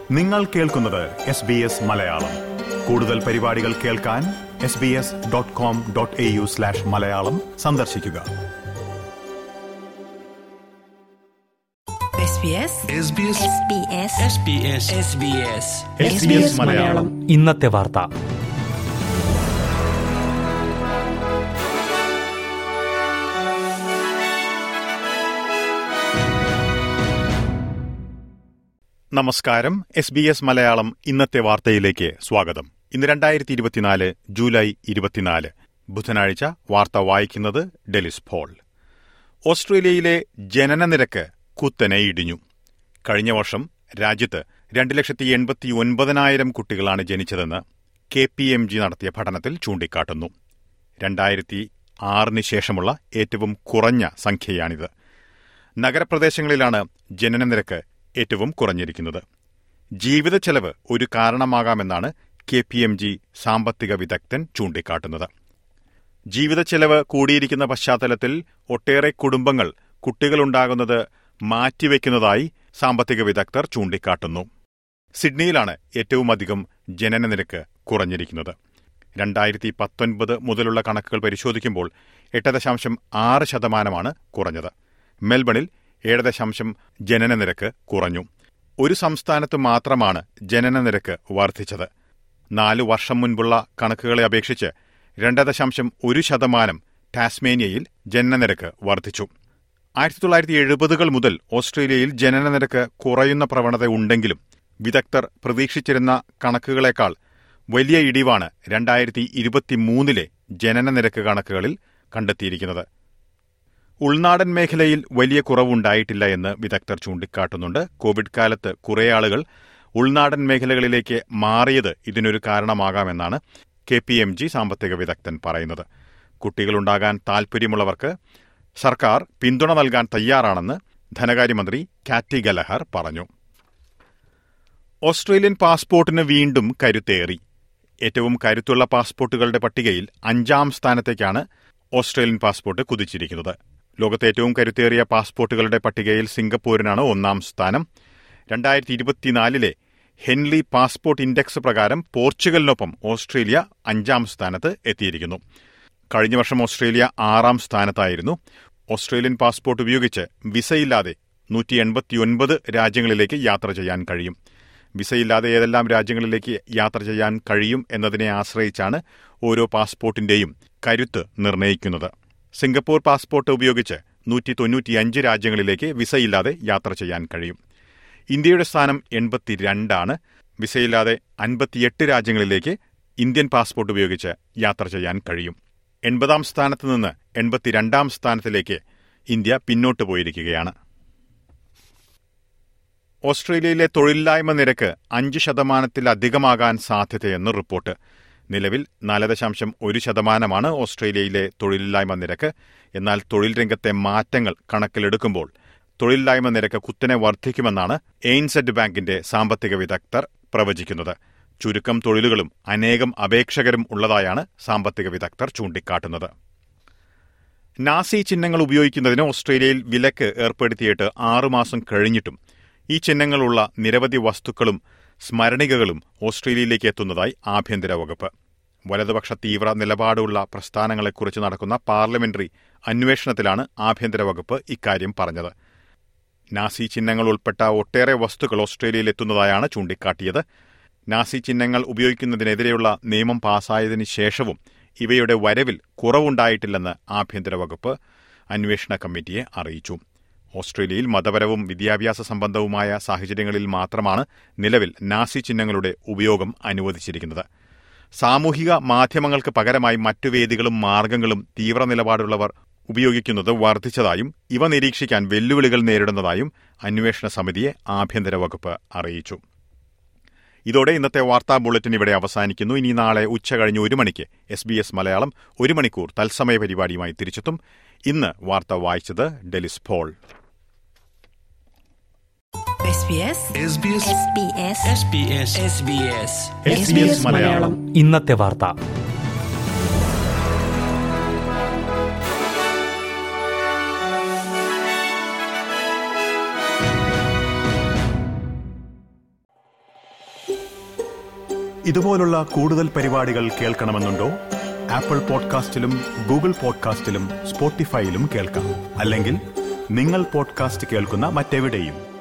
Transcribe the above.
നിങ്ങൾ കേൾക്കുന്നത് S B S Malayalam കൂടുതൽ പരിപാടികൾ കേൾക്കാൻ S B S dot com dot A U slash Malayalam സന്ദർശിക്കുക SBS SBS SBS SBS SBS SBS Malayalam ഇന്നത്തെ വാർത്ത നമസ്കാരം എസ് ബി എസ് മലയാളം ഇന്നത്തെ വാർത്തയിലേക്ക് സ്വാഗതം ഇന്ന് രണ്ടായിരത്തി ഇരുപത്തിനാല് ജൂലൈ ഇരുപത്തിനാല് ബുധനാഴ്ച വാർത്ത വായിക്കുന്നത് ഡെലിസ് ഫോൾ ഓസ്ട്രേലിയയിലെ ജനന നിരക്ക് കുത്തനെ ഇടിഞ്ഞു കഴിഞ്ഞ വർഷം രാജ്യത്ത് രണ്ട് ലക്ഷത്തി എൺപത്തി ഒൻപതിനായിരം കുട്ടികളാണ് ജനിച്ചതെന്ന് കെ പി എം ജി നടത്തിയ പഠനത്തിൽ ചൂണ്ടിക്കാട്ടുന്നു രണ്ടായിരത്തി ആറിന് ശേഷമുള്ള ഏറ്റവും കുറഞ്ഞ സംഖ്യയാണിത് നഗരപ്രദേശങ്ങളിലാണ് ജനനനിരക്ക് ഏറ്റവും കുറഞ്ഞിരിക്കുന്നത് ജീവിത ചെലവ് ഒരു കാരണമാകാമെന്നാണ് കെ പി എം ജി സാമ്പത്തിക വിദഗ്ധൻ ചൂണ്ടിക്കാട്ടുന്നത് ജീവിത ചെലവ് കൂടിയിരിക്കുന്ന പശ്ചാത്തലത്തിൽ ഒട്ടേറെ കുടുംബങ്ങൾ കുട്ടികളുണ്ടാകുന്നത് മാറ്റിവെക്കുന്നതായി സാമ്പത്തിക വിദഗ്ധർ ചൂണ്ടിക്കാട്ടുന്നു സിഡ്നിയിലാണ് ഏറ്റവും അധികം ജനനനിരക്ക് കുറഞ്ഞിരിക്കുന്നത് രണ്ടായിരത്തി പത്തൊൻപത് മുതലുള്ള കണക്കുകൾ പരിശോധിക്കുമ്പോൾ എട്ട് ദശാംശം ആറ് ശതമാനമാണ് കുറഞ്ഞത് മെൽബണിൽ ഏഴ് ദശാംശം ജനനനിരക്ക് കുറഞ്ഞു ഒരു സംസ്ഥാനത്ത് മാത്രമാണ് ജനനനിരക്ക് വർദ്ധിച്ചത് നാലു വർഷം മുൻപുള്ള കണക്കുകളെ അപേക്ഷിച്ച് രണ്ട് ദശാംശം ഒരു ശതമാനം ടാസ്മേനിയയിൽ ജനനനിരക്ക് വർദ്ധിച്ചു ആയിരത്തി തൊള്ളായിരത്തി എഴുപതുകൾ മുതൽ ഓസ്ട്രേലിയയിൽ ജനനനിരക്ക് കുറയുന്ന പ്രവണത ഉണ്ടെങ്കിലും വിദഗ്ധർ പ്രതീക്ഷിച്ചിരുന്ന കണക്കുകളേക്കാൾ വലിയ ഇടിവാണ് രണ്ടായിരത്തി ഇരുപത്തിമൂന്നിലെ ജനനനിരക്ക് കണക്കുകളിൽ കണ്ടെത്തിയിരിക്കുന്നത് ഉൾനാടൻ മേഖലയിൽ വലിയ കുറവുണ്ടായിട്ടില്ല എന്ന് വിദഗ്ധർ ചൂണ്ടിക്കാട്ടുന്നുണ്ട് കോവിഡ് കാലത്ത് കുറേ ആളുകൾ ഉൾനാടൻ മേഖലകളിലേക്ക് മാറിയത് ഇതിനൊരു കാരണമാകാമെന്നാണ് കെ പി എം ജി സാമ്പത്തിക വിദഗ്ധൻ പറയുന്നത് കുട്ടികളുണ്ടാകാൻ താൽപര്യമുള്ളവർക്ക് സർക്കാർ പിന്തുണ നൽകാൻ തയ്യാറാണെന്ന് ധനകാര്യമന്ത്രി കാറ്റി ഗലഹർ പറഞ്ഞു ഓസ്ട്രേലിയൻ പാസ്പോർട്ടിന് വീണ്ടും കരുത്തേറി ഏറ്റവും കരുത്തുള്ള പാസ്പോർട്ടുകളുടെ പട്ടികയിൽ അഞ്ചാം സ്ഥാനത്തേക്കാണ് ഓസ്ട്രേലിയൻ പാസ്പോർട്ട് കുതിച്ചിരിക്കുന്നത് ലോകത്തെ ഏറ്റവും കരുത്തേറിയ പാസ്പോർട്ടുകളുടെ പട്ടികയിൽ സിംഗപ്പൂരിനാണ് ഒന്നാം സ്ഥാനം രണ്ടായിരത്തി ഇരുപത്തിനാലിലെ ഹെൻലി പാസ്പോർട്ട് ഇൻഡെക്സ് പ്രകാരം പോർച്ചുഗലിനൊപ്പം ഓസ്ട്രേലിയ അഞ്ചാം സ്ഥാനത്ത് എത്തിയിരിക്കുന്നു കഴിഞ്ഞ വർഷം ഓസ്ട്രേലിയ ആറാം സ്ഥാനത്തായിരുന്നു ഓസ്ട്രേലിയൻ പാസ്പോർട്ട് ഉപയോഗിച്ച് വിസയില്ലാതെ നൂറ്റി എൺപത്തിയൊൻപത് രാജ്യങ്ങളിലേക്ക് യാത്ര ചെയ്യാൻ കഴിയും വിസയില്ലാതെ ഏതെല്ലാം രാജ്യങ്ങളിലേക്ക് യാത്ര ചെയ്യാൻ കഴിയും എന്നതിനെ ആശ്രയിച്ചാണ് ഓരോ പാസ്പോർട്ടിന്റെയും കരുത്ത് നിർണ്ണയിക്കുന്നത് സിംഗപ്പൂർ പാസ്പോർട്ട് ഉപയോഗിച്ച് നൂറ്റി തൊണ്ണൂറ്റിയഞ്ച് രാജ്യങ്ങളിലേക്ക് വിസയില്ലാതെ യാത്ര ചെയ്യാൻ കഴിയും ഇന്ത്യയുടെ സ്ഥാനം എൺപത്തിരണ്ടാണ് വിസയില്ലാതെ അൻപത്തിയെട്ട് രാജ്യങ്ങളിലേക്ക് ഇന്ത്യൻ പാസ്പോർട്ട് ഉപയോഗിച്ച് യാത്ര ചെയ്യാൻ കഴിയും എൺപതാം സ്ഥാനത്ത് നിന്ന് എൺപത്തിരണ്ടാം സ്ഥാനത്തിലേക്ക് ഇന്ത്യ പിന്നോട്ട് പോയിരിക്കുകയാണ് ഓസ്ട്രേലിയയിലെ തൊഴിലില്ലായ്മ നിരക്ക് അഞ്ച് ശതമാനത്തിലധികമാകാൻ സാധ്യതയെന്ന് റിപ്പോർട്ട് നിലവിൽ നാല് ദശാംശം ഒരു ശതമാനമാണ് ഓസ്ട്രേലിയയിലെ തൊഴിലില്ലായ്മ നിരക്ക് എന്നാൽ തൊഴിൽ രംഗത്തെ മാറ്റങ്ങൾ കണക്കിലെടുക്കുമ്പോൾ തൊഴിലില്ലായ്മ നിരക്ക് കുത്തനെ വർദ്ധിക്കുമെന്നാണ് എയിൻസെഡ് ബാങ്കിന്റെ സാമ്പത്തിക വിദഗ്ധർ പ്രവചിക്കുന്നത് ചുരുക്കം തൊഴിലുകളും അനേകം അപേക്ഷകരും ഉള്ളതായാണ് സാമ്പത്തിക വിദഗ്ധർ ചൂണ്ടിക്കാട്ടുന്നത് നാസി ചിഹ്നങ്ങൾ ഉപയോഗിക്കുന്നതിന് ഓസ്ട്രേലിയയിൽ വിലക്ക് ഏർപ്പെടുത്തിയിട്ട് ആറുമാസം കഴിഞ്ഞിട്ടും ഈ ചിഹ്നങ്ങളുള്ള നിരവധി വസ്തുക്കളും സ്മരണികകളും ഓസ്ട്രേലിയയിലേക്ക് എത്തുന്നതായി ആഭ്യന്തര വകുപ്പ് വലതുപക്ഷ തീവ്ര നിലപാടുള്ള പ്രസ്ഥാനങ്ങളെക്കുറിച്ച് നടക്കുന്ന പാർലമെന്ററി അന്വേഷണത്തിലാണ് ആഭ്യന്തര വകുപ്പ് ഇക്കാര്യം പറഞ്ഞത് നാസി ചിഹ്നങ്ങൾ ഉൾപ്പെട്ട ഒട്ടേറെ വസ്തുക്കൾ ഓസ്ട്രേലിയയിൽ എത്തുന്നതായാണ് ചൂണ്ടിക്കാട്ടിയത് നാസി ചിഹ്നങ്ങൾ ഉപയോഗിക്കുന്നതിനെതിരെയുള്ള നിയമം പാസായതിനു ശേഷവും ഇവയുടെ വരവിൽ കുറവുണ്ടായിട്ടില്ലെന്ന് ആഭ്യന്തര വകുപ്പ് അന്വേഷണ കമ്മിറ്റിയെ അറിയിച്ചു ഓസ്ട്രേലിയയിൽ മതപരവും വിദ്യാഭ്യാസ സംബന്ധവുമായ സാഹചര്യങ്ങളിൽ മാത്രമാണ് നിലവിൽ നാസി ചിഹ്നങ്ങളുടെ ഉപയോഗം അനുവദിച്ചിരിക്കുന്നത് സാമൂഹിക മാധ്യമങ്ങൾക്ക് പകരമായി മറ്റു വേദികളും മാർഗങ്ങളും തീവ്ര നിലപാടുള്ളവർ ഉപയോഗിക്കുന്നത് വർദ്ധിച്ചതായും ഇവ നിരീക്ഷിക്കാൻ വെല്ലുവിളികൾ നേരിടുന്നതായും അന്വേഷണ സമിതിയെ ആഭ്യന്തര വകുപ്പ് അറിയിച്ചു ഇതോടെ ഇന്നത്തെ വാർത്താ ബുള്ളറ്റിൻ ഇവിടെ അവസാനിക്കുന്നു ഇനി നാളെ ഉച്ച കഴിഞ്ഞ് ഒരു മണിക്ക് എസ് ബി എസ് മലയാളം ഒരു മണിക്കൂർ തത്സമയ പരിപാടിയുമായി തിരിച്ചെത്തും ഇന്ന് വാർത്ത വായിച്ചത് ഡെലിസ് ഫോൾ SBS SBS SBS SBS SBS SBS Malayalam ഇന്നത്തെ വാർത്ത ഇതുപോലുള്ള കൂടുതൽ പരിപാടികൾ കേൾക്കണമെന്നുണ്ടോ ആപ്പിൾ പോഡ്കാസ്റ്റിലും ഗൂഗിൾ പോഡ്കാസ്റ്റിലും സ്പോട്ടിഫൈയിലും കേൾക്കാം അല്ലെങ്കിൽ നിങ്ങൾ പോഡ്കാസ്റ്റ് കേൾക്കുന്ന മറ്റെവിടെയും